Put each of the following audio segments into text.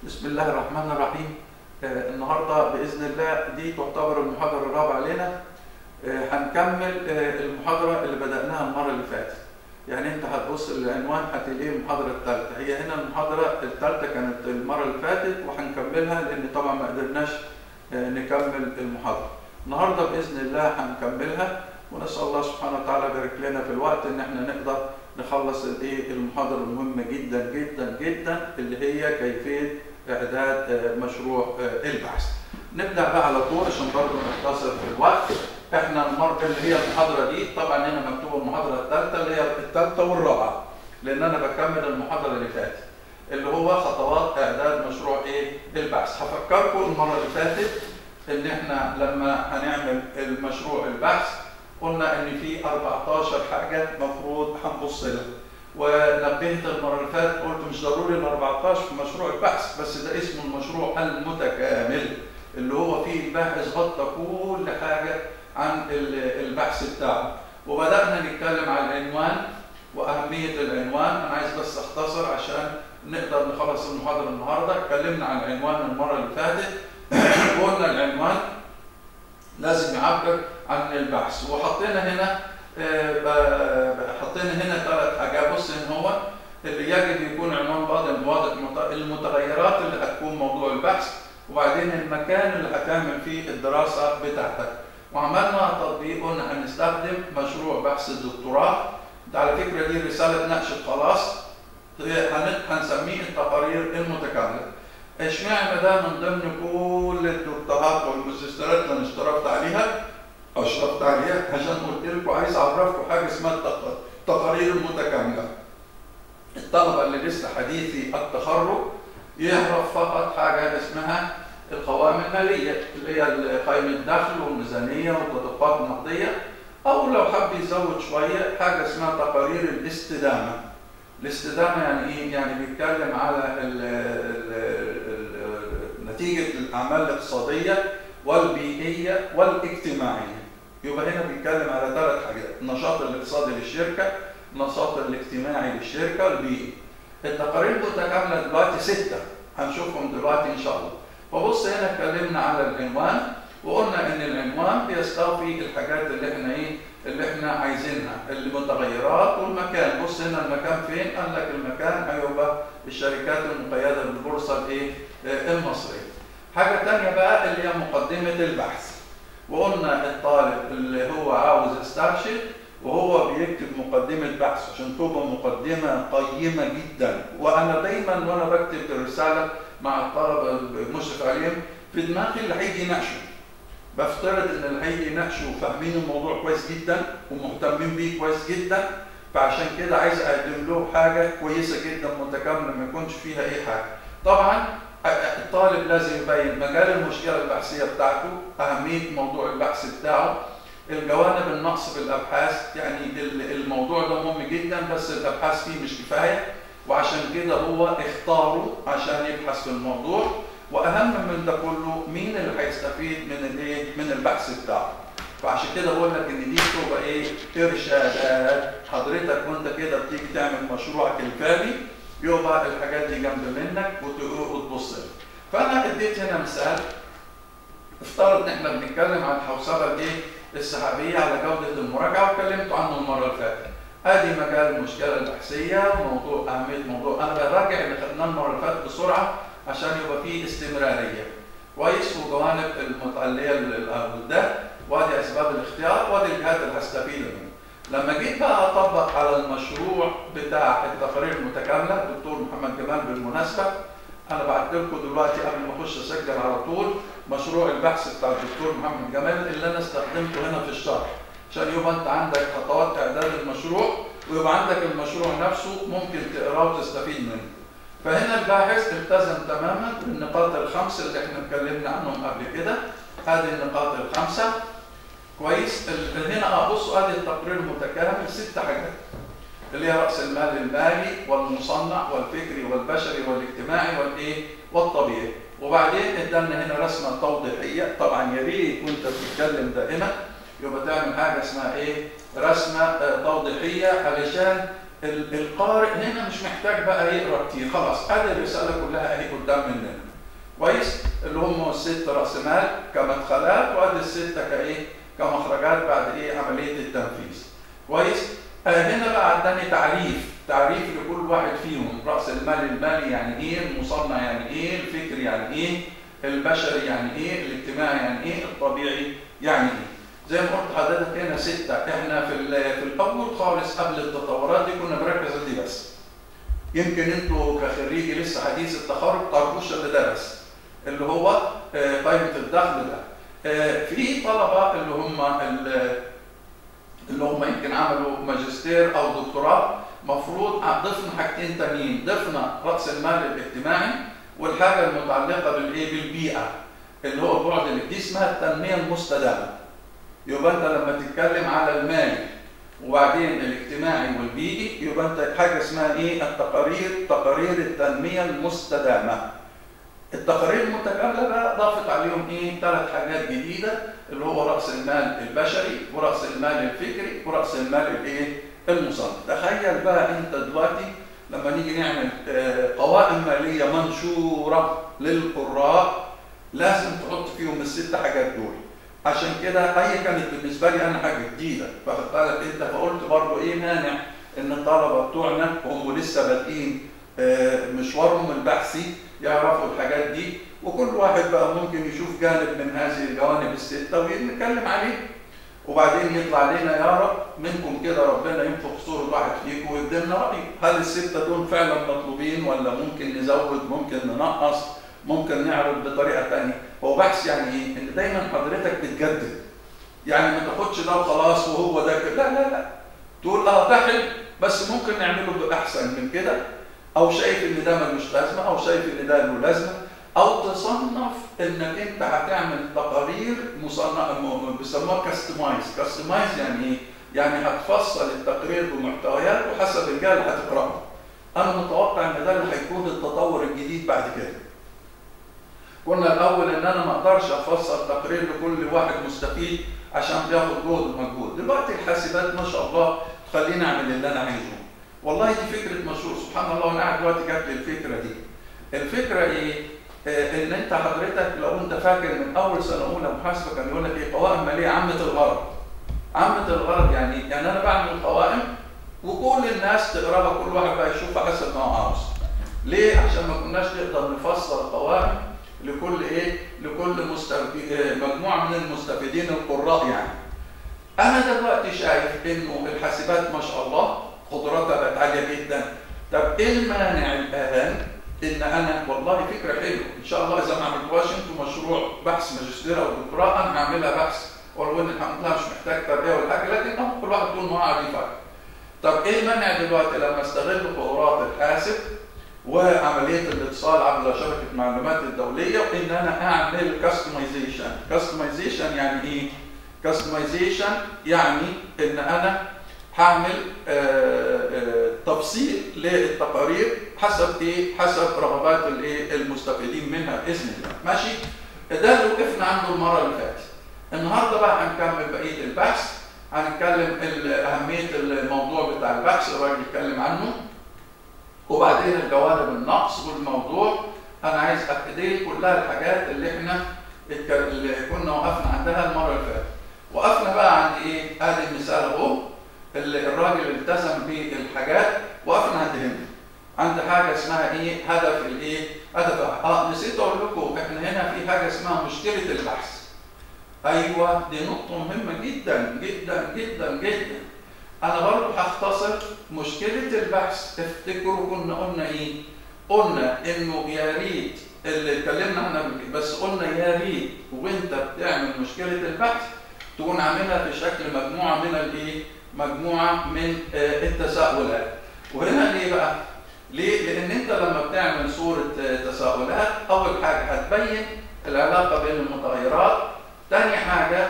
بسم الله الرحمن الرحيم آه، النهارده باذن الله دي تعتبر المحاضره الرابعه لنا آه، هنكمل آه، المحاضره اللي بداناها المره اللي فاتت يعني انت هتبص للعنوان هتلاقيه المحاضره الثالثه هي هنا المحاضره الثالثه كانت المره اللي فاتت وهنكملها لان طبعا ما قدرناش آه، نكمل المحاضره النهارده باذن الله هنكملها ونسال الله سبحانه وتعالى يبارك لنا في الوقت ان احنا نقدر نخلص الايه المحاضره المهمه جدا جدا جدا اللي هي كيفيه اعداد آه، مشروع آه، البحث. نبدا بقى على طول عشان برضه نختصر في الوقت. احنا المره اللي هي المحاضره دي طبعا هنا مكتوبه المحاضره الثالثه اللي هي الثالثه والرابعه لان انا بكمل المحاضره اللي فاتت اللي هو خطوات اعداد مشروع ايه البحث. هفكركم المره اللي فاتت ان احنا لما هنعمل المشروع البحث قلنا ان في 14 حاجه مفروض هنبص لها ونبهت المره اللي فاتت قلت مش ضروري ال 14 في مشروع البحث بس ده اسمه المشروع المتكامل اللي هو فيه الباحث غطى كل حاجه عن ال- البحث بتاعه وبدانا نتكلم عن العنوان واهميه العنوان انا عايز بس اختصر عشان نقدر نخلص المحاضره النهارده اتكلمنا عن العنوان المره اللي فاتت قلنا العنوان لازم يعبر عن البحث وحطينا هنا آه، ب- ب- حطينا هنا ثلاث حاجات بص ان هو اللي يجب يكون عنوان واضح واضح مت- المتغيرات اللي هتكون موضوع البحث وبعدين المكان اللي هتعمل فيه الدراسه بتاعتك وعملنا تطبيق قلنا هنستخدم مشروع بحث الدكتوراه ده على فكره دي رساله نقشت خلاص هي هن- هنسميه التقارير المتكامله اشمعنى ده من ضمن كل الدكتورات والماجستيرات اللي انا اشتركت عليها اشرفت عليها عشان قلت لكم عايز اعرفكم حاجه اسمها التق- التقارير المتكامله. الطلبه اللي لسه حديثي التخرج يعرف فقط حاجه اسمها القوائم الماليه اللي هي قائمه الدخل والميزانيه والتدفقات النقديه او لو حب يزود شويه حاجه اسمها تقارير الاستدامه. الاستدامه يعني ايه؟ يعني بيتكلم على ال ال ال نتيجه الاعمال الاقتصاديه والبيئيه والاجتماعيه. يبقى هنا بيتكلم على ثلاث حاجات، النشاط الاقتصادي للشركه، النشاط الاجتماعي للشركه، البيئي. التقارير المتكامله دلوقتي سته، هنشوفهم دلوقتي ان شاء الله. فبص هنا اتكلمنا على العنوان وقلنا ان العنوان بيستوفي الحاجات اللي احنا ايه اللي احنا عايزينها المتغيرات والمكان بص هنا المكان فين قال لك المكان هيبقى الشركات المقيده بالبورصه الايه آه، المصريه حاجه تانية بقى اللي هي مقدمه البحث وقلنا الطالب اللي هو عاوز يسترشد وهو بيكتب مقدمة بحث عشان تبقى مقدمة قيمة جدا وأنا دايما وأنا بكتب الرسالة مع الطلبة المشرف عليهم في دماغي اللي هيجي يناقشه بفترض ان اللي هيجي يناقشوا فاهمين الموضوع كويس جدا ومهتمين بيه كويس جدا فعشان كده عايز اقدم له حاجه كويسه جدا متكامله ما يكونش فيها اي حاجه. طبعا الطالب لازم يبين مجال المشكله البحثيه بتاعته، اهميه موضوع البحث بتاعه، الجوانب النقص في الابحاث يعني ال- الموضوع ده مهم جدا بس الابحاث فيه مش كفايه وعشان كده هو اختاره عشان يبحث في الموضوع واهم من ده كله مين اللي هيستفيد من الايه من البحث بتاعه فعشان كده بقول لك ان دي تبقى ايه ارشادات حضرتك وانت كده بتيجي تعمل مشروعك الفادي يبقى الحاجات دي جنب منك وت- وتبص لها فانا اديت هنا مثال افترض ان احنا بنتكلم عن الحوسبه الايه السحابيه على جوده المراجعه واتكلمت عنه المره اللي فاتت ادي مجال المشكله البحثيه وموضوع اهميه موضوع انا براجع اللي خدناه المره اللي فاتت بسرعه عشان يبقى فيه استمراريه كويس وجوانب المتعليه ده وادي اسباب الاختيار وادي الجهات اللي هستفيد منها لما جيت بقى اطبق على المشروع بتاع التقارير المتكامله الدكتور محمد جمال بالمناسبه انا بعت لكم دلوقتي قبل ما اخش اسجل على طول مشروع البحث بتاع الدكتور محمد جمال اللي انا استخدمته هنا في الشرح عشان يبقى انت عندك خطوات اعداد المشروع ويبقى عندك المشروع نفسه ممكن تقراه وتستفيد منه فهنا الباحث التزم تماما بالنقاط الخمسه اللي احنا اتكلمنا عنهم قبل كده هذه النقاط الخمسه كويس ال- هنا ابصوا ادي التقرير المتكامل ست حاجات اللي هي راس المال المالي والمصنع والفكري والبشري والاجتماعي والايه والطبيعي وبعدين ادالنا هنا رسمه توضيحيه طبعا يا ريت وانت بتتكلم دائما يبقى تعمل حاجه اسمها ايه رسمه آه، توضيحيه علشان ال- القارئ هنا مش محتاج بقى يقرا كتير خلاص ادي الرساله كلها اهي قدام مننا ست راس مال كمدخلات وادي السته كايه كمخرجات بعد ايه عمليه التنفيذ كويس آه هنا بقى عندنا تعريف تعريف لكل واحد فيهم راس المال المالي يعني ايه المصنع يعني ايه الفكر يعني ايه البشري يعني ايه الاجتماعي يعني ايه الطبيعي يعني ايه زي ما قلت حضرتك هنا ستة احنا في في الاول خالص قبل التطورات دي كنا بنركز على دي بس يمكن انتوا كخريجي لسه حديث التخرج تعرفوش اللي ده بس اللي هو قائمة الدخل ده في طلبة اللي هم اللي هم يمكن عملوا ماجستير او دكتوراه مفروض ضفنا حاجتين تانيين ضفنا راس المال الاجتماعي والحاجه المتعلقه بالايه بالبيئه اللي هو البعد اللي دي اسمها التنميه المستدامه يبقى انت لما تتكلم على المال وبعدين الاجتماعي والبيئي يبقى انت حاجه اسمها ايه التقارير تقارير التنميه المستدامه التقارير المتكامله بقى ضافت عليهم ايه ثلاث حاجات جديده اللي هو راس المال البشري وراس المال الفكري وراس المال الايه المصنف تخيل بقى انت دلوقتي لما نيجي نعمل قوائم ماليه منشوره للقراء لازم تحط فيهم الست حاجات دول عشان كده هي كانت بالنسبه لي انا حاجه جديده فاخد بالك انت فقلت برضه ايه مانع ان الطلبه بتوعنا وهم لسه بادئين مشوارهم البحثي يعرفوا الحاجات دي وكل واحد بقى ممكن يشوف جانب من هذه الجوانب السته ونتكلم عليه وبعدين يطلع لنا يا رب منكم كده ربنا ينفخ صورة واحد فيكم ويدينا رأي هل الستة دول فعلا مطلوبين ولا ممكن نزود ممكن ننقص ممكن نعرض بطريقة تانية هو بحث يعني ايه ان دايما حضرتك بتجدد يعني ما تاخدش ده وخلاص وهو ده كده لا لا لا تقول اه ده حلو بس ممكن نعمله بأحسن من كده او شايف ان ده ملوش لازمة او شايف ان ده له لازمة او تصنف انك انت هتعمل تقارير مصنف بيسموها كاستمايز كاستمايز يعني ايه يعني هتفصل التقرير بمحتويات وحسب الجهه اللي هتقراها انا متوقع ان ده اللي هيكون التطور الجديد بعد كده كنا الاول ان انا ما اقدرش افصل تقرير لكل واحد مستفيد عشان بياخد جهد ومجهود دلوقتي الحاسبات ما شاء الله تخليني اعمل اللي انا عايزه والله دي فكره مشروع سبحان الله وانا قاعد دلوقتي جات لي الفكره دي الفكره ايه ان انت حضرتك لو انت فاكر من اول سنه اولى محاسبه كان يقول لك ايه قوائم ماليه عامه الغرض عامه الغرض يعني يعني انا بعمل قوائم وكل الناس تقراها كل واحد بقى يشوفها حسب ما هو عاوز ليه عشان ما كناش نقدر نفسر قوائم لكل ايه لكل مستفيد مجموعه من المستفيدين القراء يعني انا دلوقتي شايف انه الحاسبات ما شاء الله قدراتها بقت عاليه جدا طب ايه المانع الان ان انا والله فكره حلوه ان شاء الله اذا ما عملتوهاش انتوا مشروع بحث ماجستير او دكتوراه انا هعملها بحث ولو ان الحمد لله مش محتاج تربيه ولا حاجه لكن أه كل واحد طول ما هو قاعد يفكر طب ايه المانع دلوقتي لما استغل قدرات الحاسب وعمليه الاتصال عبر شبكه المعلومات الدوليه وان انا اعمل كاستمايزيشن كاستمايزيشن يعني ايه كاستمايزيشن يعني ان انا هعمل آآ آآ تفصيل للتقارير حسب ايه حسب رغبات الايه المستفيدين منها باذن الله ماشي ده اللي وقفنا عنده المره اللي فاتت النهارده بقى هنكمل بقيه البحث هنتكلم اهميه الموضوع بتاع البحث الراجل اتكلم عنه وبعدين الجوانب النقص والموضوع انا عايز اكد كلها الحاجات اللي احنا اللي كنا وقفنا عندها المره اللي فاتت وقفنا بقى عند ايه ادي المثال اهو اللي الراجل التزم بالحاجات وقفنا عند هنا عند حاجه اسمها ايه هدف الايه هدف اه نسيت اقول لكم احنا هنا في حاجه اسمها مشكله البحث ايوه دي نقطه مهمه جدا جدا جدا جدا انا برضه هختصر مشكله البحث افتكروا كنا قلنا ايه قلنا انه يا ريت اللي اتكلمنا عنها بس قلنا يا ريت وانت بتعمل مشكله البحث تكون عاملها في شكل مجموعه من الايه مجموعه من التساؤلات وهنا ليه بقى ليه لان انت لما بتعمل صوره تساؤلات اول حاجه هتبين العلاقه بين المتغيرات تاني حاجه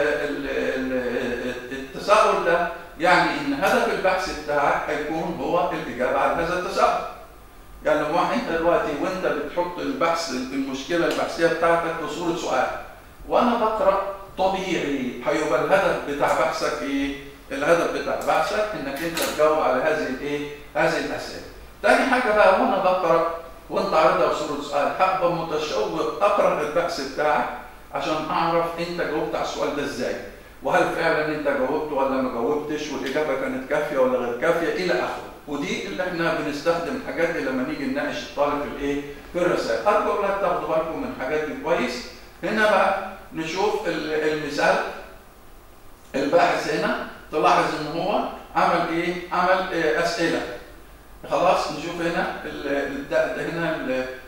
التساؤل ده يعني ان هدف البحث بتاعك هيكون هو الاجابه على هذا التساؤل يعني لو انت دلوقتي وانت بتحط البحث المشكله البحثيه بتاعتك في صوره سؤال وانا بقرا طبيعي هيبقى الهدف بتاع بحثك ايه الهدف بتاع بحثك انك انت تجاوب على هذه الايه هذه الاسئله تاني حاجه بقى وانا بقرا وانت عارضها بصوره سؤال هبقى متشوق اقرا البحث بتاعك عشان اعرف انت جاوبت على السؤال ده ازاي وهل فعلا انت جاوبت ولا ما جاوبتش والاجابه كانت كافيه ولا غير كافيه الى اخره ودي اللي احنا بنستخدم الحاجات دي لما نيجي نناقش الطالب في الايه في الرسائل ارجو اولاد تاخدوا بالكم من الحاجات دي كويس هنا بقى نشوف المثال الباحث هنا تلاحظ ان هو عمل ايه عمل إيه اسئله خلاص نشوف هنا ال هنا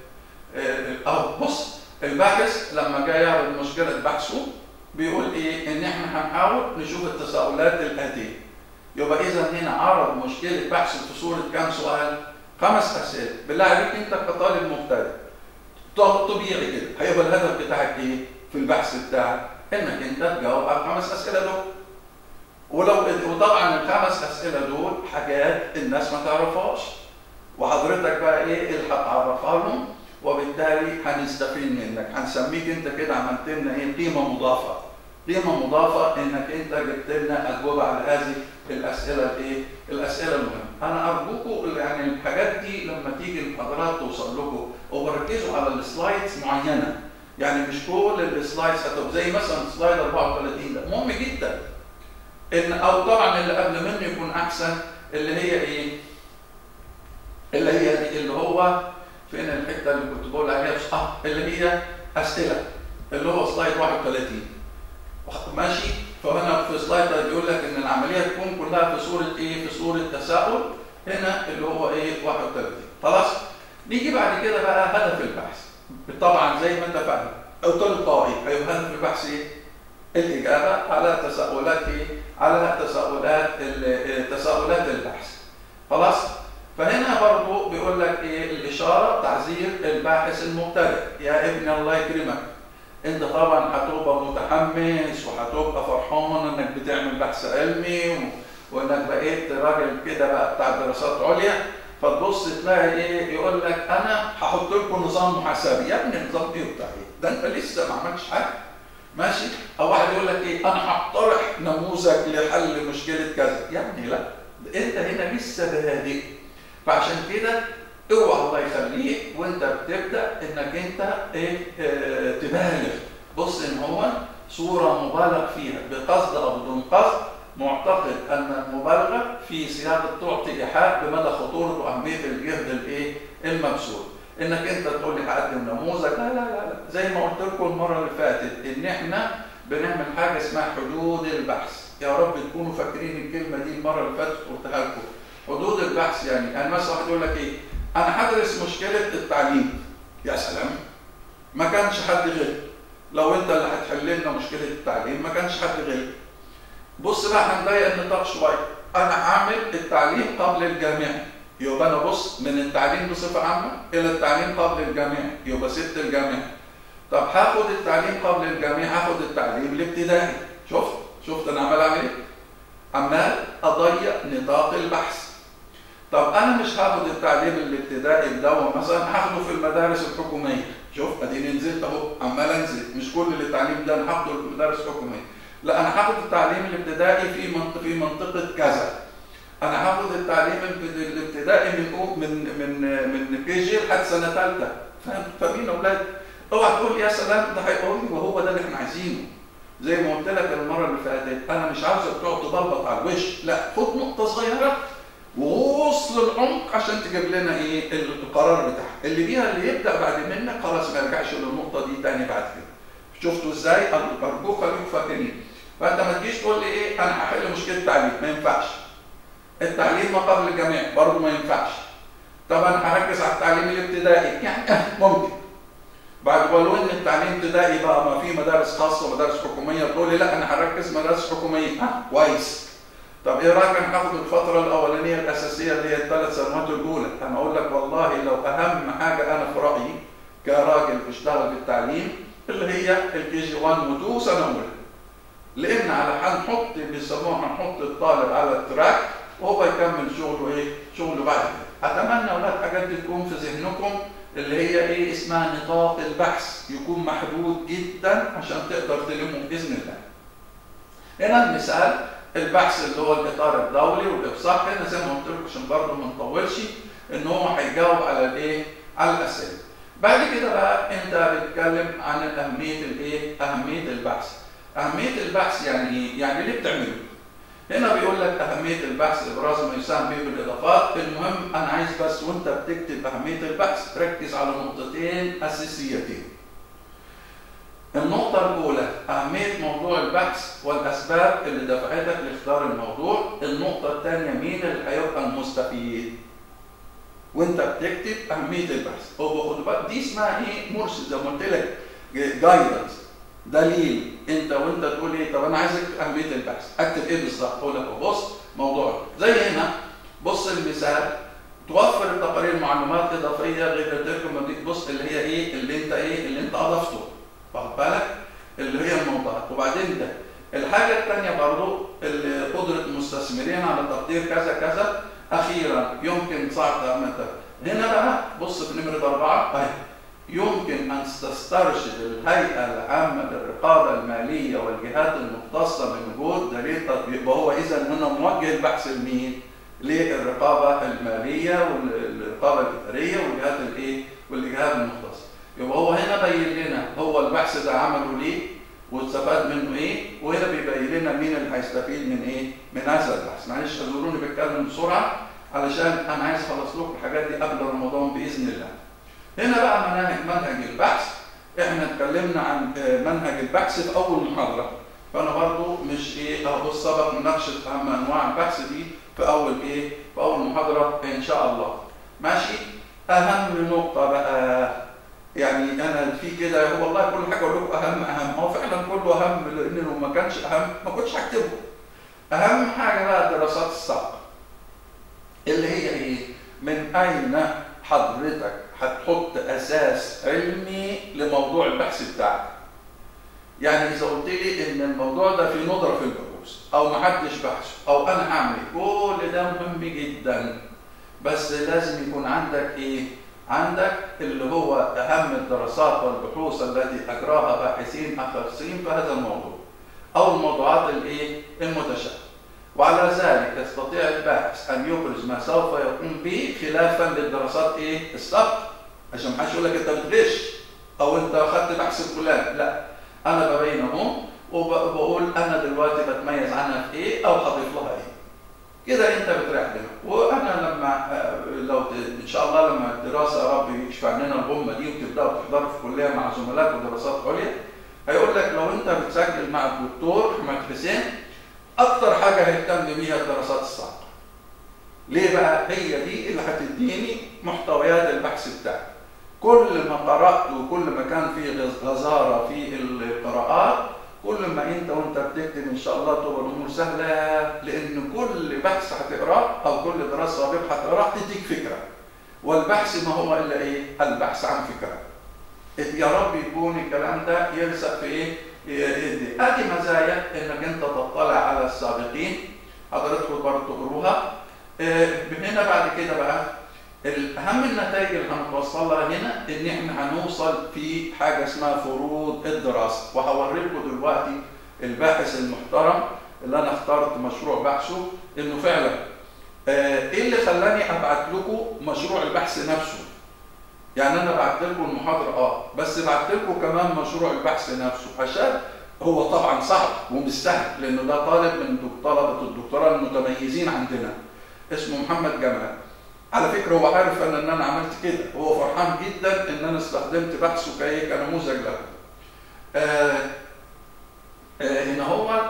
اه بص الباحث لما جاي يعرض مشكله بحثه بيقول ايه ان احنا هنحاول نشوف التساؤلات الاتيه يبقى اذا هنا عرض مشكله بحث في صوره كام سؤال خمس اسئله بالله عليك انت كطالب مبتدئ طبيعي كده هيبقى الهدف بتاعك ايه في البحث بتاعك انك انت تجاوب على الخمس اسئله دول ولو وطبعا الخمس اسئله دول حاجات الناس ما تعرفهاش وحضرتك بقى ايه اللي هتعرفها لهم وبالتالي هنستفيد منك هنسميك انت كده عملت لنا ايه قيمه مضافه قيمه مضافه انك انت جبت لنا اجوبه على هذه الاسئله الايه الاسئله المهمه انا ارجوكم يعني الحاجات دي لما تيجي المحاضرات توصل لكم وركزوا على السلايدز معينه يعني مش كل السلايدز هتبقى زي مثلا سلايد 34 ده مهم جدا ان او طبعا اللي قبل منه يكون احسن اللي هي ايه اللي هي دي اللي هو فين الحته اللي كنت بقول عليها اه اللي هي اسئله اللي هو سلايد 31 ماشي فهنا في سلايد بيقول لك ان العمليه تكون كلها في صوره ايه في صوره تساؤل هنا اللي هو ايه 31 خلاص نيجي بعد كده بقى هدف البحث طبعا زي ما انت فاهم او تلقائي هيبقى هدف البحث ايه الاجابه على تساؤلات ايه على تساؤلات تساؤلات البحث خلاص فهنا برضو بيقول لك ايه الاشاره تعذير الباحث المبتدئ يا ابني الله يكرمك انت طبعا هتبقى متحمس وهتبقى فرحان انك بتعمل بحث علمي وانك بقيت راجل كده بقى بتاع دراسات عليا فتبص تلاقي ايه يقول لك انا هحط لكم نظام محاسبي يا ابني النظام ايه بتاع ايه؟ ده انت لسه ما عملتش حاجه ماشي او واحد يقول لك ايه انا هقترح نموذج لحل مشكله كذا يا ابني لا انت هنا لسه بادئ فعشان كده اوعى الله يخليك وانت بتبدا انك انت ايه اه تبالغ بص ان هو صوره مبالغ فيها بقصد او بدون قصد معتقد ان المبالغه في صياغه تعطي ايحاء بمدى خطوره واهميه الجهد الايه المبذول انك انت تقول لي هقدم نموذج لا لا لا لا زي ما قلت لكم المره اللي فاتت ان احنا بنعمل حاجه اسمها حدود البحث يا رب تكونوا فاكرين الكلمه دي المره اللي فاتت قلتها لكم حدود البحث يعني يعني مثلا واحد يقول لك ايه انا هدرس مشكله التعليم يا سلام ما كانش حد غير لو انت اللي هتحل لنا مشكله التعليم ما كانش حد غير بص بقى هنضيق النطاق شويه انا هعمل التعليم قبل الجامعي يبقى انا بص من التعليم بصفه عامه الى التعليم قبل الجامعي يبقى سبت الجامعي طب هاخد التعليم قبل الجامعي هاخد التعليم الابتدائي شفت شفت انا عمال اعمل ايه عمال اضيق نطاق البحث طب انا مش هاخد التعليم الابتدائي بدون مثلا هاخده في المدارس الحكوميه شوف اديني نزلت اهو عمال انزل مش كل التعليم ده انا هاخده في المدارس الحكوميه لا انا هاخد التعليم الابتدائي في منطقه في منطقه كذا انا هاخد التعليم الابتدائي من من من من كي جي لحد سنه ثالثه فاهمين يا اولاد اوعى تقول يا سلام ده هيقول لي وهو ده اللي احنا عايزينه زي ما قلت لك المره اللي فاتت انا مش عاوزك تقعد تبلبط على الوش لا خد نقطه صغيره وغوص للعمق عشان تجيب لنا ايه القرار بتاعها اللي بيها اللي يبدا بعد منك خلاص ما يرجعش للنقطه دي تاني بعد كده شفتوا ازاي ارجوك خليكم فاكرين فانت ما تجيش تقول لي ايه انا هحل مشكله التعليم ما ينفعش التعليم ما قبل الجامعي برضه ما ينفعش طب انا هركز على التعليم الابتدائي يعني اه ممكن بعد ولو ان التعليم الابتدائي بقى ما في مدارس خاصه ومدارس حكوميه تقول لي لا انا هركز مدارس حكوميه اه كويس طب ايه رايك انا هاخد الفتره الاولانيه الاساسيه اللي هي الثلاث سنوات الاولى انا اقول لك والله لو اهم حاجه انا في رايي كراجل بيشتغل في التعليم اللي هي الكي جي 1 و 2 سنه اولى لان على هنحط بيسموها هنحط الطالب على التراك وهو يكمل شغله ايه شغله بعد كده اتمنى اولاد الحاجات دي تكون في ذهنكم اللي هي ايه اسمها نطاق البحث يكون محدود جدا عشان تقدر تلمه باذن الله هنا المثال البحث اللي هو الاطار الدولي والافصاح هنا زي ما قلت لكم عشان برضه ما نطولش ان هو هيجاوب على الايه على الاسئله بعد كده بقى انت بتتكلم عن اهميه الايه؟ اهميه البحث. اهميه البحث يعني ايه؟ يعني ليه بتعمله؟ هنا بيقول لك اهميه البحث ابراز ما يساهم به بالاضافات، المهم انا عايز بس وانت بتكتب اهميه البحث تركز على نقطتين اساسيتين. النقطة الأولى أهمية موضوع البحث والأسباب اللي دفعتك لاختيار الموضوع، النقطة الثانية مين اللي هيبقى المستفيد؟ وانت بتكتب اهميه البحث هو خد بالك دي اسمها ايه مرشد زي ما قلت لك جايدنس دليل انت وانت تقول ايه طب انا عايز اكتب اهميه البحث اكتب ايه بالظبط اقول لك بص موضوع زي هنا بص المثال توفر التقارير معلومات اضافيه غير تلك لما تيجي تبص اللي هي ايه اللي انت ايه اللي انت اضفته واخد بالك اللي هي الموضوعات وبعدين ده الحاجه الثانيه برضو اللي قدره المستثمرين على تقدير كذا كذا اخيرا يمكن صعب تأمتك هنا بقى بص في نمرة أربعة أهي يمكن أن تسترشد الهيئة العامة للرقابة المالية والجهات المختصة من وجود دليل تطبيق وهو إذا هنا موجه البحث لمين؟ للرقابة المالية والرقابة الإدارية والجهات الإيه؟ والجهات المختصة. يبقى هو هنا بين لنا هو البحث ده عمله ليه؟ واستفاد منه ايه وهنا بيبين لنا مين اللي هيستفيد من ايه من هذا البحث معلش اعذروني بتكلم بسرعه علشان انا عايز اخلص لكم الحاجات دي قبل رمضان باذن الله هنا بقى مناهج منهج البحث احنا اتكلمنا عن منهج البحث في اول محاضره فانا برضو مش ايه ابص سبق مناقشه اهم انواع البحث دي في اول ايه في اول محاضره ان شاء الله ماشي اهم نقطه بقى يعني انا في كده هو والله كل حاجه اقول لكم اهم اهم هو فعلا كله اهم لان لو ما كانش اهم ما كنتش هكتبه اهم حاجه بقى دراسات السبق اللي هي ايه من اين حضرتك هتحط اساس علمي لموضوع البحث بتاعك يعني اذا قلت لي ان الموضوع ده في ندره في البحوث او ما حدش بحثه او انا هعمل كل ده مهم جدا بس لازم يكون عندك ايه عندك اللي هو أهم الدراسات والبحوث التي أجراها باحثين أخصائيين في هذا الموضوع أو الموضوعات الإيه المتشابهة وعلى ذلك يستطيع الباحث أن يبرز ما سوف يقوم به خلافا للدراسات إيه السبق عشان ما حدش يقول لك أنت بتغش أو أنت أخذت بحث فلان لا أنا ببين أهو وبقول أنا دلوقتي بتميز عنها في إيه أو هضيف لها إيه كده انت بتريح دماغك وانا لما لو ان شاء الله لما الدراسه يا رب يشفع لنا الامه دي وتبداوا تحضروا في كليه مع زملاء ودراسات عليا هيقول لك لو انت بتسجل مع الدكتور احمد حسين اكتر حاجه هيهتم بيها الدراسات الصعبه. ليه بقى؟ هي دي اللي هتديني محتويات البحث بتاعي. كل ما قرات وكل ما كان في غزاره في القراءات كل ما انت وانت بتكتب ان شاء الله تبقى الامور سهله لان كل بحث هتقراه او كل دراسه سابقه هتقراها تديك فكره والبحث ما هو الا ايه؟ البحث عن فكره. يا رب يكون الكلام ده يلصق في ايه؟ يدي. ادي مزايا انك انت تطلع على السابقين حضراتكم برضه تقروها. هنا بعد كده بقى اهم النتائج اللي هنتوصل لها هنا ان احنا هنوصل في حاجه اسمها فروض الدراسه وهوري لكم دلوقتي الباحث المحترم اللي انا اخترت مشروع بحثه انه فعلا آه ايه اللي خلاني ابعت لكم مشروع البحث نفسه يعني انا بعت لكم المحاضره اه بس بعت لكم كمان مشروع البحث نفسه عشان هو طبعا صعب ومش سهل لانه ده طالب من طلبه الدكتوراه المتميزين عندنا اسمه محمد جمال على فكره هو عارف ان, ان انا عملت كده وهو فرحان جدا ان انا استخدمت بحثه كايه كنموذج له. آه آه هنا هو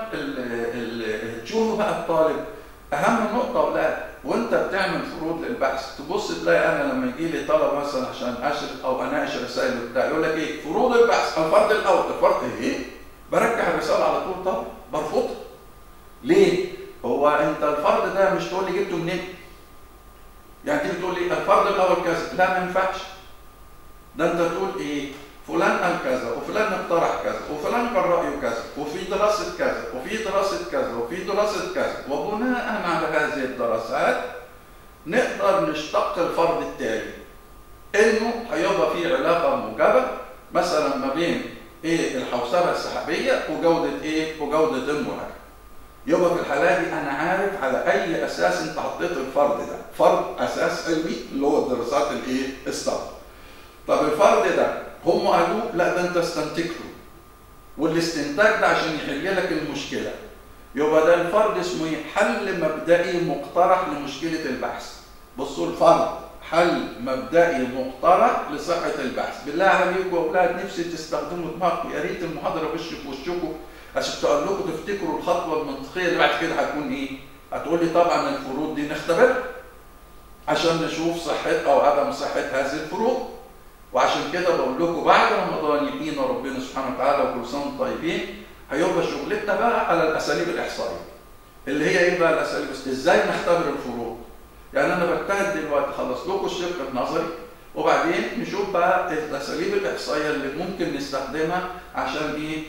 تشوفوا بقى الطالب اهم نقطه ولا وانت بتعمل فروض للبحث تبص تلاقي انا لما يجي لي طلب مثلا عشان اشرح او اناقش رسائل وبتاع يقول لك ايه فروض البحث الفرد الاول الفرد ايه؟ برجع الرساله على طول طب برفضها. ليه؟ هو انت الفرد ده مش تقول لي جبته منين؟ يعني تيجي تقول لي الفرد الاول كذا لا ما ينفعش ده انت تقول ايه فلان قال كذا وفلان اقترح كذا وفلان كان رايه كذا وفي دراسه كذا وفي دراسه كذا وفي دراسه كذا وبناء على هذه الدراسات نقدر نشتق الفرد التالي انه هيبقى في علاقه موجبه مثلا ما بين ايه الحوسبه السحابيه وجوده ايه وجوده المراجعه يبقى في الحاله دي انا عارف على اي اساس انت حطيت الفرد ده فرد اساس علمي اللي هو الدراسات الايه السابقه طب الفرض ده هم قالوا لا ده انت استنتجته والاستنتاج ده عشان يحل لك المشكله يبقى ده الفرض اسمه ايه؟ حل مبدئي مقترح لمشكله البحث بصوا الفرض حل مبدئي مقترح لصحه البحث بالله عليكم واولاد نفسي تستخدموا دماغكم يا ريت المحاضره وش في وشكم عشان تقول لكم تفتكروا الخطوه المنطقيه اللي بعد كده هتكون ايه؟ هتقول لي طبعا الفروض دي نختبرها عشان نشوف صحه او عدم صحه هذه الفروض وعشان كده بقول لكم بعد رمضان يدينا ربنا سبحانه وتعالى وكل سنه وانتم طيبين هيبقى شغلتنا بقى على الاساليب الاحصائيه اللي هي ايه بقى الاساليب ازاي نختبر الفروض يعني انا بجتهد دلوقتي خلص لكم الشق النظري وبعدين نشوف بقى الاساليب الاحصائيه اللي ممكن نستخدمها عشان ايه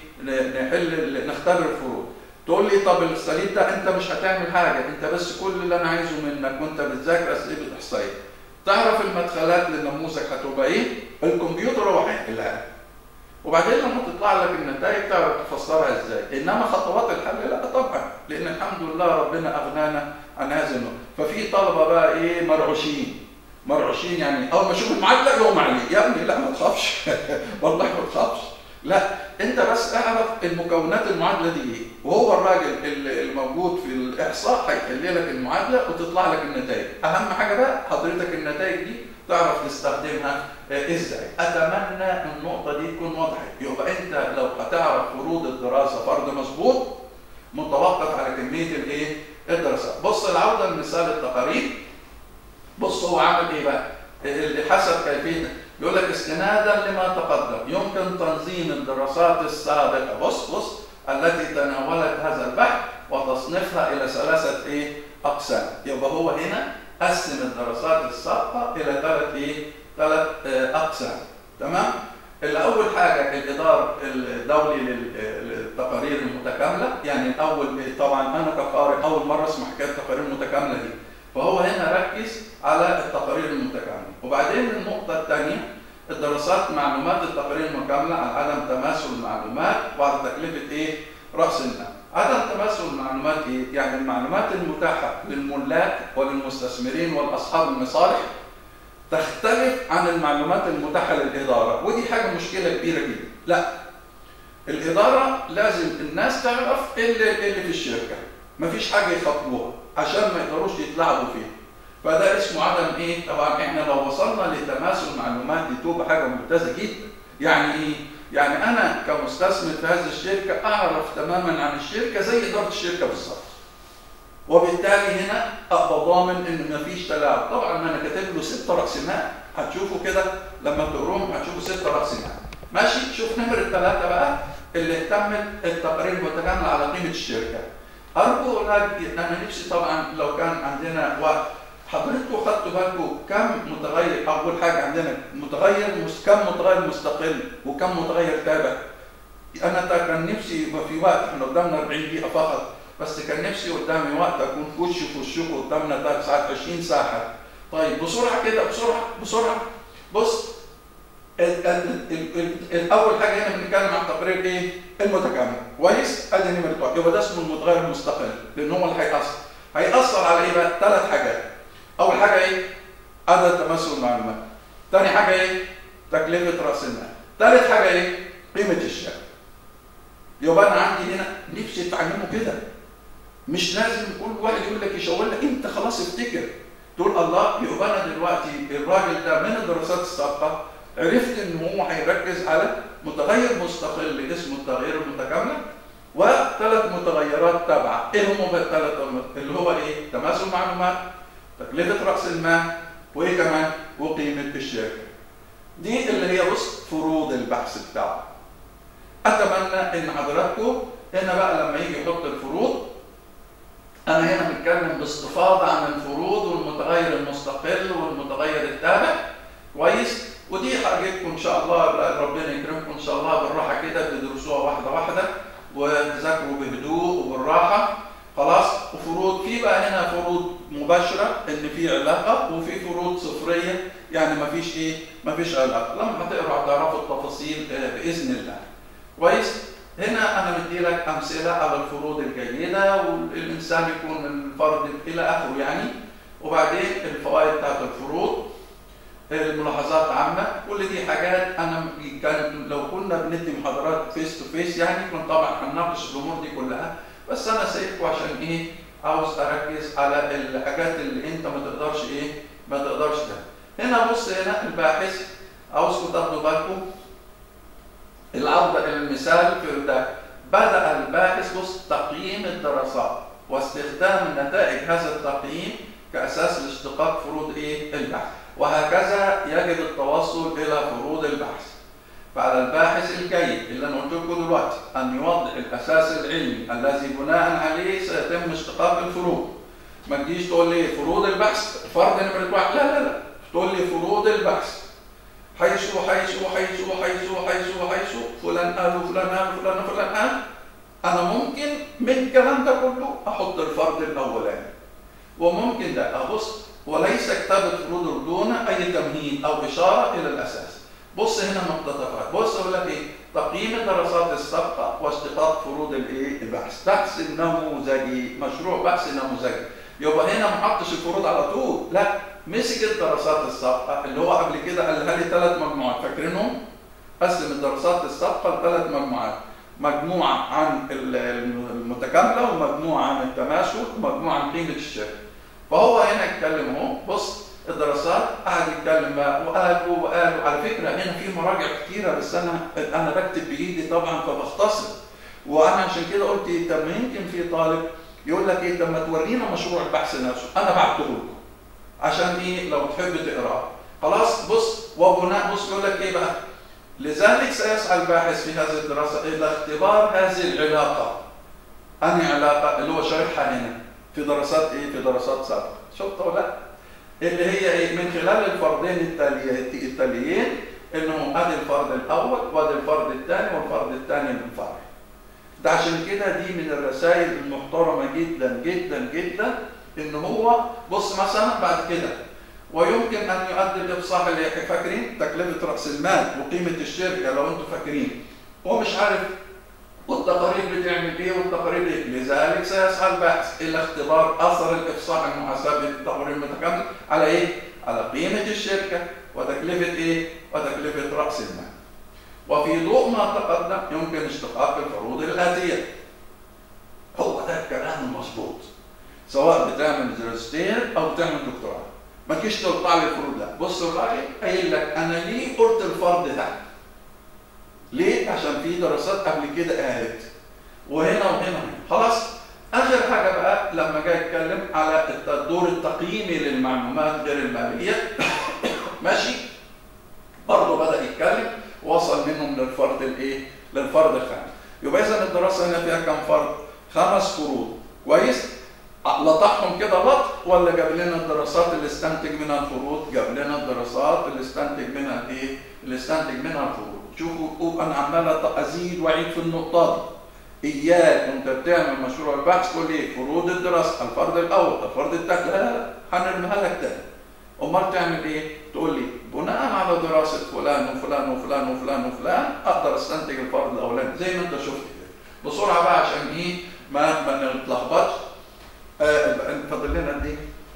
نحل نختبر الفروض تقول لي طب الاساليب ده انت مش هتعمل حاجه انت بس كل اللي انا عايزه منك وانت بتذاكر اساليب الاحصائيه تعرف المدخلات للنموذج هتبقى ايه الكمبيوتر هو هيحلها لك وبعدين لما تطلع لك النتائج تعرف تفسرها ازاي انما خطوات الحل لا طبعا لان الحمد لله ربنا اغنانا عن هذه النقطه ففي طلبه بقى ايه مرعوشين مرعوشين يعني اول ما اشوف المعادله يقوم عليه يا ابني لا ما تخافش والله ما تخافش لا انت بس اعرف المكونات المعادله دي ايه وهو الراجل الموجود في الاحصاء هيحل لك المعادله وتطلع لك النتائج اهم حاجه بقى حضرتك النتائج دي تعرف تستخدمها ازاي اتمنى النقطه دي تكون وضحت يبقى انت لو هتعرف فروض الدراسه فرض مظبوط متوقف على كميه الايه الدراسات بص العوده لمثال التقارير بص هو عامل ايه بقى اللي حسب كيفيه يقول لك استنادا لما تقدم يمكن تنظيم الدراسات السابقه بص بص التي تناولت هذا البحث وتصنيفها الى ثلاثه ايه اقسام يبقى هو هنا قسم الدراسات السابقه الى ثلاث ايه ثلاث اقسام تمام الاول حاجه الادار الدولي للتقارير المتكامله يعني الاول طبعا انا كقارئ اول مره اسمع حكايه التقارير المتكامله دي فهو هنا ركز على التقارير المتكامله وبعدين النقطه الثانيه الدراسات معلومات التقارير المكامله عن عدم تماثل المعلومات وعلى تكلفه ايه راس المال عدم تماثل المعلومات ايه يعني المعلومات المتاحه للملاك وللمستثمرين والاصحاب المصالح تختلف عن المعلومات المتاحه للاداره ودي حاجه مشكله كبيره جدا لا الاداره لازم الناس تعرف اللي, اللي في الشركه مفيش حاجه يخاطبوها عشان ما يقدروش يتلاعبوا فيها فده اسمه عدم ايه طبعا احنا لو وصلنا لتماثل المعلومات دي تبقى حاجه ممتازه جدا يعني ايه يعني انا كمستثمر في هذه الشركه اعرف تماما عن الشركه زي اداره الشركه بالظبط وبالتالي هنا ابقى ضامن ان مفيش تلاعب طبعا انا كاتب له ست راس مال هتشوفوا كده لما تقروهم هتشوفوا ست راس مال ماشي شوف نمره ثلاثه بقى اللي اهتمت التقارير المتكامله على قيمه الشركه ارجو اولاد انا نفسي طبعا لو كان عندنا وقت حضرتكم خدتوا بالكم كم متغير اول حاجه عندنا متغير مس... كم متغير مستقل وكم متغير تابع انا كان نفسي يبقى في وقت احنا قدامنا 40 دقيقه فقط بس كان نفسي قدامي وقت اكون في وشي في وشكم قدامنا ثلاث ساعات 20 ساعه طيب بسرعه كده بسرعه بسرعه بص ال ال ال ال اول حاجه هنا بنتكلم عن تقرير ايه؟ المتكامل كويس؟ ادي نمره واحد يبقى ده اسمه المتغير المستقل لان هو اللي هيأثر هيأثر على ايه بقى؟ ثلاث حاجات اول حاجه ايه؟ عدد تماثل المعلومات ثاني حاجه ايه؟ تكلفه راس المال ثالث حاجه ايه؟ قيمه الشركه يبقى انا عندي هنا نفسي تعلمه كده مش لازم كل واحد يقول لك يشاور لك انت خلاص افتكر تقول الله يبقى انا دلوقتي الراجل ده من الدراسات السابقه عرفت ان هو هيركز على متغير مستقل اسمه التغيير المتكامله وثلاث متغيرات تابعه ايه هم الثلاث اللي هو ايه تماثل المعلومات تكلفه راس المال وايه كمان وقيمه الشركه دي اللي هي بص فروض البحث بتاعه اتمنى ان حضراتكم هنا بقى لما يجي يحط الفروض انا هنا بتكلم باستفاضه عن الفروض والمتغير المستقل والمتغير التابع كويس ودي حاجتكم ان شاء الله ربنا يكرمكم ان شاء الله بالراحه كده تدرسوها واحده واحده وتذاكروا بهدوء وبالراحه خلاص وفروض في بقى هنا فروض مباشره ان في علاقه وفي فروض صفريه يعني ما فيش ايه ما فيش علاقه لما هتقروا هتعرفوا التفاصيل باذن الله كويس هنا انا مدي لك امثله على الفروض الجيده والانسان يكون الفرد الى اخره يعني وبعدين الفوائد بتاعت الفروض الملاحظات عامه كل دي حاجات انا كان لو كنا بندي محاضرات فيس تو فيس يعني كنت طبعا هنناقش الامور دي كلها بس انا سايبكم عشان ايه عاوز اركز على الحاجات اللي انت ما تقدرش ايه ما تقدرش ده هنا بص هنا الباحث عاوزكم تاخدوا بالكم العودة إلى المثال في ده بدأ الباحث بص تقييم الدراسات واستخدام نتائج هذا التقييم كأساس لاشتقاق فروض إيه البحث وهكذا يجب التوصل إلى فروض البحث فعلى الباحث الجيد اللي أنا قلت لكم دلوقتي أن يوضح الأساس العلمي الذي بناء عليه سيتم اشتقاق الفروض ما تجيش تقول لي فروض البحث فرض نمرة واحد لا لا لا تقول لي فروض البحث حيث حيث حيث حيث حيث حيث فلان قال وفلان قال وفلان وفلان قال انا ممكن من الكلام ده كله احط الفرد الاولاني وممكن ده ابص وليس كتابه فروض دون اي تمهيد او اشاره الى الاساس بص هنا مقتطفات بص اقول لك ايه تقييم الدراسات السابقه واشتقاق فروض الايه البحث بحث نموذجي مشروع بحث نموذجي يبقى هنا ما حطش الفروض على طول لا مسك الدراسات السابقه اللي هو قبل كده قالها لي ثلاث مجموعات فاكرينهم؟ قسم الدراسات السابقه لثلاث مجموعات مجموعه عن المتكامله ومجموعه عن التماثل ومجموعه عن قيمه الشركه فهو هنا اتكلم اهو بص الدراسات قعد يتكلم بقى وقالوا وقالوا على فكره هنا في مراجع كتيره بس انا انا بكتب بايدي طبعا فبختصر وانا عشان كده قلت طب ما يمكن في طالب يقول لك ايه طب ما تورينا مشروع البحث نفسه انا بعته لكم عشان ايه لو تحب تقراه خلاص بص وبناء بص يقول لك ايه بقى لذلك سيسعى الباحث في هذه الدراسه الى اختبار هذه العلاقه انهي علاقه اللي هو شارحها هنا في دراسات ايه في دراسات سابقه شفت ولا لا اللي هي ايه من خلال الفردين التاليين انه ادي الفرد الاول وادي الفرد الثاني والفرد الثاني من فرع ده عشان كده دي من الرسائل المحترمه جدا جدا جدا ان هو بص مثلا بعد كده ويمكن ان يؤدي الافصاح اللي فاكرين تكلفه راس المال وقيمه الشركه لو انتم فاكرين هو مش عارف والتقارير بتعمل ايه والتقارير ايه لذلك سيسعى الباحث الى اختبار اثر الافصاح المحاسبي للتقارير المتكامله على ايه؟ على قيمه الشركه وتكلفه ايه؟ وتكلفه راس المال. وفي ضوء ما تقدم يمكن اشتقاق الفروض الاتيه. هو ده الكلام المظبوط. سواء بتعمل ماجستير او بتعمل دكتوراه. ما تجيش تقطع لي الفروض لا، بص الراجل قايل لك انا ليه قلت الفرض ده؟ ليه؟ عشان في دراسات قبل كده قالت وهنا وهنا وهنا خلاص اخر حاجه بقى لما جاي يتكلم على الدور التقييمي للمعلومات غير الماليه ماشي برضه بدا يتكلم وصل منهم للفرد الايه؟ للفرد الخامس يبقى اذا الدراسه هنا فيها كم فرد؟ خمس فروض كويس؟ لطحهم كده لط ولا جاب لنا الدراسات اللي استنتج منها الفروض؟ جاب لنا الدراسات اللي استنتج منها الايه؟ اللي استنتج منها الفروض شوفوا انا عمال ازيد واعيد في النقطه دي اياك وانت بتعمل مشروع البحث تقول لي فروض الدراسه الفرد الاول الفرد الثاني لا لا هنرميها لك تاني امال تعمل ايه؟ تقول لي بناء على دراسه فلان وفلان وفلان وفلان وفلان اقدر استنتج الفرد الاولاني زي ما انت شفت كده بسرعه بقى عشان ايه ما ما نتلخبطش آه فاضل لنا قد ايه؟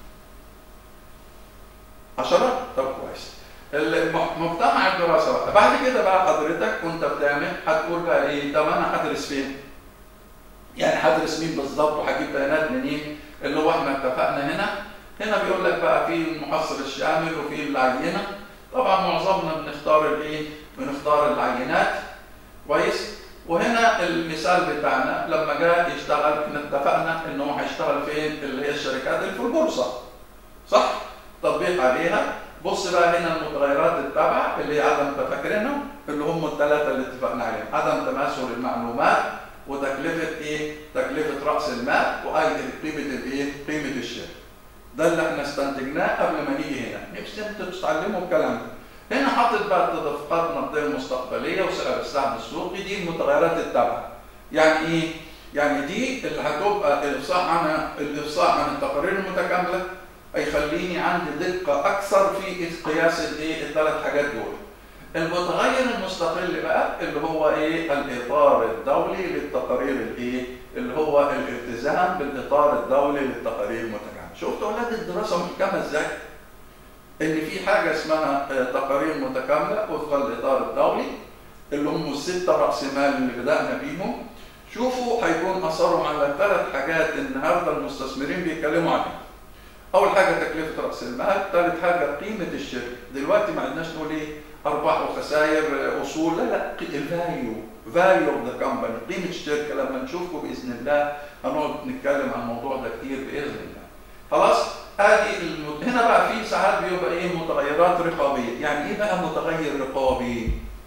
10 طب كويس مجتمع الدراسه بقى بعد كده بقى حضرتك وانت بتعمل هتقول بقى ايه طب انا هدرس فين؟ يعني هدرس مين بالظبط وهجيب بيانات منين؟ اللي هو احنا اتفقنا هنا هنا بيقول لك بقى في المحصل الشامل وفي العينه طبعا معظمنا بنختار الايه؟ بنختار العينات كويس؟ وهنا المثال بتاعنا لما جاء يشتغل احنا اتفقنا ان هو هيشتغل فين؟ اللي هي الشركات اللي في البورصه صح؟ تطبيق عليها بص بقى هنا المتغيرات التابعة اللي هي عدم تفكرينهم اللي هم الثلاثة اللي اتفقنا عليهم عدم تماثل المعلومات وتكلفة ايه؟ تكلفة رأس المال وأيضا قيمة الايه؟ قيمة الشركة. ده اللي احنا استنتجناه قبل ما نيجي هنا، نفسي انتوا تتعلموا الكلام ده. هنا حاطط بقى التدفقات النقدية المستقبلية وسعر السهم السوقي دي المتغيرات التابعة. يعني ايه؟ يعني دي اللي هتبقى الإفصاح عن الإفصاح عن التقارير المتكاملة هيخليني عندي دقة أكثر في قياس الإيه الثلاث حاجات دول. المتغير المستقل بقى اللي هو إيه الإطار الدولي للتقارير الإيه اللي هو الالتزام بالإطار الدولي للتقارير المتكاملة. شفتوا أولاد الدراسة محكمة إزاي؟ ان في حاجه اسمها تقارير متكامله وفقا للاطار الدولي اللي هم السته راس مال اللي بدانا بيهم شوفوا هيكون اثرهم على ثلاث حاجات النهارده المستثمرين بيتكلموا عنها. اول حاجه تكلفه راس المال، ثالث حاجه قيمه الشركه، دلوقتي ما عندناش نقول ايه ارباح وخسائر اصول، لا لا الفاليو فاليو اوف ذا كومباني، قيمه الشركه لما نشوفكم باذن الله هنقعد نتكلم عن الموضوع ده كتير باذن الله. خلاص؟ ادي الم... هنا بقى في ساعات بيبقى ايه متغيرات رقابيه، يعني ايه بقى متغير رقابي؟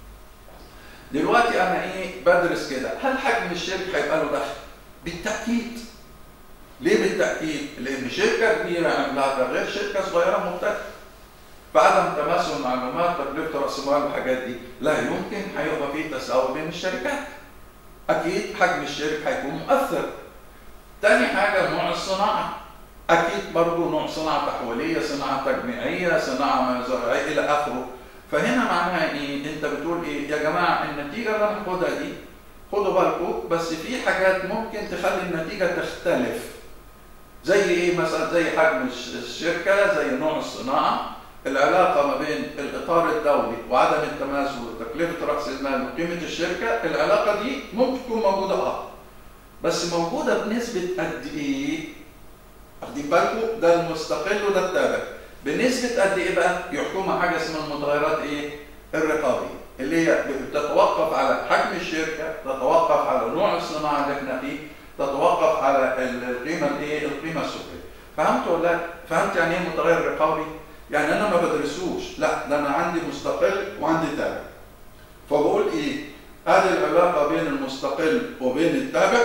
دلوقتي انا ايه بدرس كده هل حجم الشركه هيبقى له دخل؟ بالتاكيد. ليه بالتاكيد؟ لان شركه كبيره عملاقه غير شركه صغيره مبتدئه. فعدم تماثل المعلومات تكلفه راس المال والحاجات دي لا يمكن هيبقى في تساوي بين الشركات. اكيد حجم الشركه هيكون مؤثر. تاني حاجه نوع الصناعه. اكيد برضه نوع صناعه تحويليه، صناعه تجميعيه، صناعه زراعيه الى اخره. فهنا معناها ايه؟ انت بتقول ايه؟ يا جماعه النتيجه اللي انا هاخدها دي خدوا بالكم بس في حاجات ممكن تخلي النتيجه تختلف. زي ايه مثلا؟ زي حجم الشركه، زي نوع الصناعه، العلاقه ما بين الاطار الدولي وعدم التماثل وتكلفه راس المال وقيمه الشركه، العلاقه دي ممكن تكون موجوده اه. بس موجوده بنسبه قد ايه؟ واخدين بالكم؟ ده المستقل وده التابع. بنسبة قد إيه بقى؟ يحكمها حاجة اسمها المتغيرات إيه؟ الرقابية، اللي هي بتتوقف على حجم الشركة، تتوقف على نوع الصناعة اللي إحنا فيه، تتوقف على القيمة الإيه؟ القيمة السوقية. فهمت ولا لا؟ فهمت يعني إيه متغير رقابي؟ يعني أنا ما بدرسوش، لا ده أنا عندي مستقل وعندي تابع. فبقول إيه؟ هذه العلاقة بين المستقل وبين التابع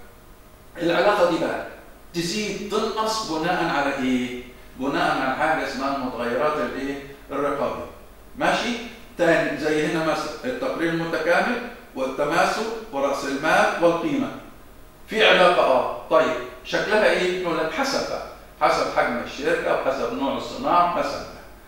العلاقة دي بقى تزيد تنقص بناء على إيه؟ بناء على حاجه اسمها المتغيرات الايه؟ الرقابيه. ماشي؟ تاني زي هنا مثلا التقرير المتكامل والتماثل وراس المال والقيمه. في علاقه اه، طيب شكلها ايه؟ نقول لك حسب بقى، حسب حجم الشركه وحسب نوع الصناعه وحسب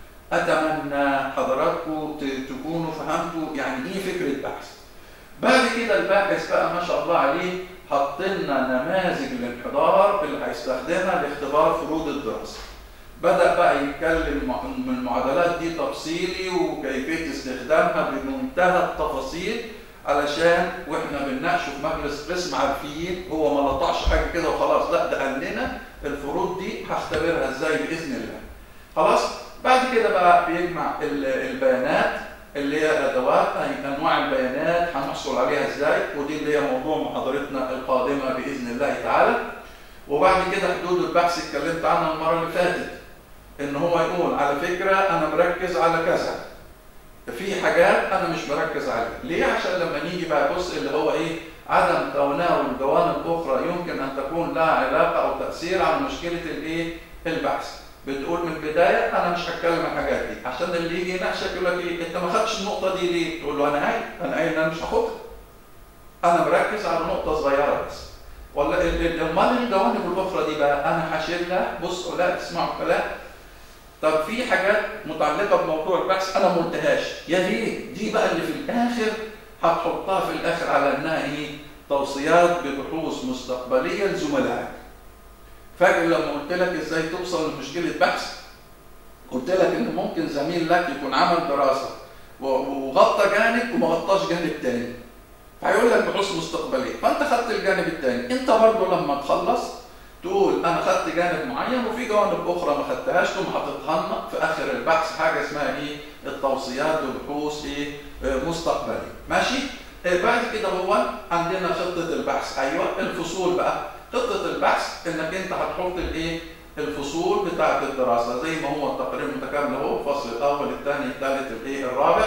اتمنى حضراتكم تكونوا فهمتوا يعني ايه فكره بحث. بعد كده الباحث بقى ما شاء الله عليه حط لنا نماذج الانحدار اللي هيستخدمها لاختبار فروض الدراسه. بدأ بقى يتكلم من المعادلات دي تفصيلي وكيفية استخدامها بمنتهى التفاصيل علشان واحنا بنناقشه في مجلس قسم عارفين هو ما لطعش حاجه كده وخلاص لا ده قال لنا الفروض دي هختبرها ازاي باذن الله. خلاص؟ بعد كده بقى بيجمع البيانات اللي هي الادوات انواع البيانات هنحصل عليها ازاي ودي اللي هي موضوع محاضرتنا القادمه باذن الله تعالى. وبعد كده حدود البحث اتكلمت عنها المره اللي فاتت. ان هو يقول على فكره انا مركز على كذا في حاجات انا مش مركز عليها ليه عشان لما نيجي بقى بص اللي هو ايه عدم تناول جوانب اخرى يمكن ان تكون لها علاقه او تاثير على مشكله الايه البحث بتقول من البدايه انا مش هتكلم عن الحاجات دي عشان اللي يجي يناقشك يقول لك ايه انت ما خدتش النقطه دي ليه تقول له انا قايل انا قايل ان انا مش هاخدها انا مركز على نقطه صغيره بس ولا امال الجوانب الاخرى دي بقى انا هشيلها بصوا لا تسمعوا الكلام طب في حاجات متعلقه بموضوع البحث انا ما قلتهاش يا ريت دي بقى اللي في الاخر هتحطها في الاخر على انها ايه توصيات ببحوث مستقبليه لزملائك فاكر لما قلت لك ازاي توصل لمشكله بحث قلت لك ان ممكن زميل لك يكون عمل دراسه وغطى جانب وما غطاش جانب تاني فهيقول لك بحوث مستقبليه فانت خدت الجانب الثاني انت برضه لما تخلص تقول انا خدت جانب معين وفي جوانب اخرى ما خدتهاش تقوم حاططها لنا في اخر البحث حاجه اسمها ايه التوصيات وبحوث ايه مستقبليه ماشي آه بعد كده هو عندنا خطه البحث ايوه الفصول بقى خطه البحث انك انت هتحط الايه الفصول بتاعه الدراسه زي ما هو التقرير المتكامل اهو الفصل الاول الثاني الثالث الايه الرابع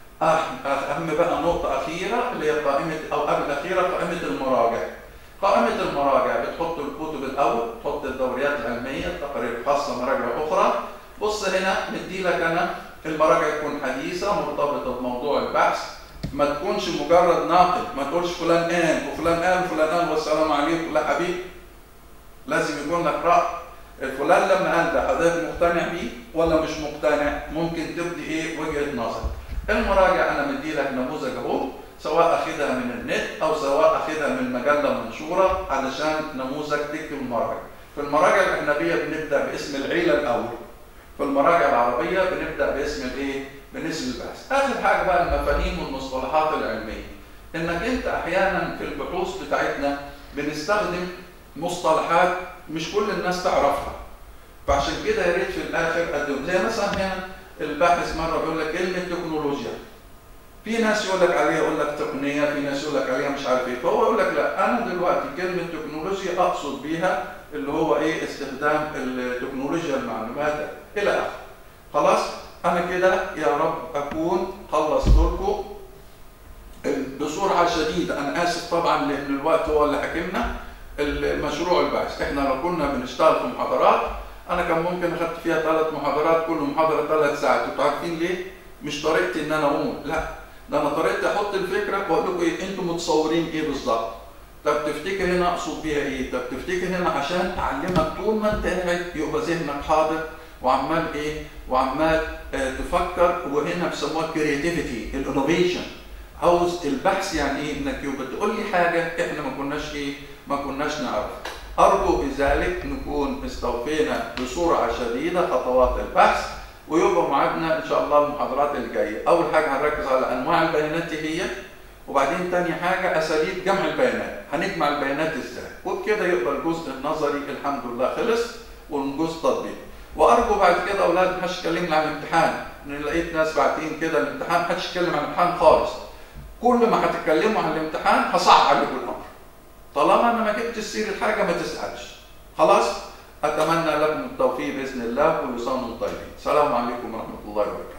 اهم بقى نقطه اخيره اللي هي قائمه او قبل الاخيره قائمه المراجع قائمة المراجع بتحط الكتب الأول، تحط الدوريات العلمية، التقارير الخاصة، مراجع أخرى. بص هنا مدي لك أنا المراجع تكون حديثة مرتبطة بموضوع البحث، ما تكونش مجرد ناقد، ما تقولش فلان قال وفلان قال وفلان قال والسلام عليكم، لا حبيبي. لازم يكون لك رأي. فلان لما قال ده حضرتك مقتنع بيه ولا مش مقتنع؟ ممكن تبدي إيه وجهة نظر. المراجع أنا مدي لك نموذج أهو سواء اخدها من النت او سواء اخدها من مجله منشوره علشان نموذج تكتب المراجع. في المراجع الاجنبيه بنبدا باسم العيله الاول. في المراجع العربيه بنبدا باسم الايه؟ باسم البحث. اخر حاجه بقى المفاهيم والمصطلحات العلميه. انك انت احيانا في البحوث بتاعتنا بنستخدم مصطلحات مش كل الناس تعرفها. فعشان كده يا ريت في الاخر اقدم زي مثلا هنا الباحث مره بيقول لك كلمه تكنولوجيا. في ناس يقول لك عليها يقول لك تقنيه، في ناس يقول لك عليها مش عارف ايه، فهو يقول لك لا انا دلوقتي كلمه تكنولوجيا اقصد بيها اللي هو ايه استخدام التكنولوجيا المعلومات الى اخره. خلاص؟ انا كده يا رب اكون خلصت لكم بسرعه شديده انا اسف طبعا لان الوقت هو اللي حكمنا المشروع البحث احنا لو كنا بنشتغل في محاضرات انا كان ممكن اخدت فيها ثلاث محاضرات كل محاضره ثلاث ساعات انتوا عارفين ليه؟ مش طريقتي ان انا اقول لا ده انا طريقتي احط الفكره واقول لكم ايه انتوا متصورين ايه بالظبط طب تفتكر هنا اقصد بيها ايه؟ طب تفتكر هنا عشان اعلمك طول ما انت قاعد يبقى ذهنك حاضر وعمال ايه؟ وعمال آه تفكر وهنا بيسموها كرياتيفيتي الانوفيشن عاوز البحث يعني ايه؟ انك يبقى تقول لي حاجه احنا ما كناش ايه؟ ما كناش نعرف. ارجو بذلك نكون استوفينا بسرعه شديده خطوات البحث ويبقى معادنا ان شاء الله المحاضرات اللي جايه. اول حاجه هنركز على انواع البيانات هي وبعدين تاني حاجة أساليب جمع البيانات، هنجمع البيانات إزاي؟ وبكده يبقى الجزء النظري الحمد لله خلص والجزء تطبيقي. وأرجو بعد كده أولاد محدش يكلمني عن الامتحان، لأن لقيت ناس باعتين كده الامتحان محدش يتكلم عن الامتحان خالص. كل ما هتتكلموا عن الامتحان هصعب عليكم الأمر. طالما أنا ما جبتش سيرة حاجة ما تسألش. خلاص؟ أتمنى لكم التوفيق بإذن الله وكل سنة وأنتم طيبين. السلام عليكم ورحمة الله وبركاته.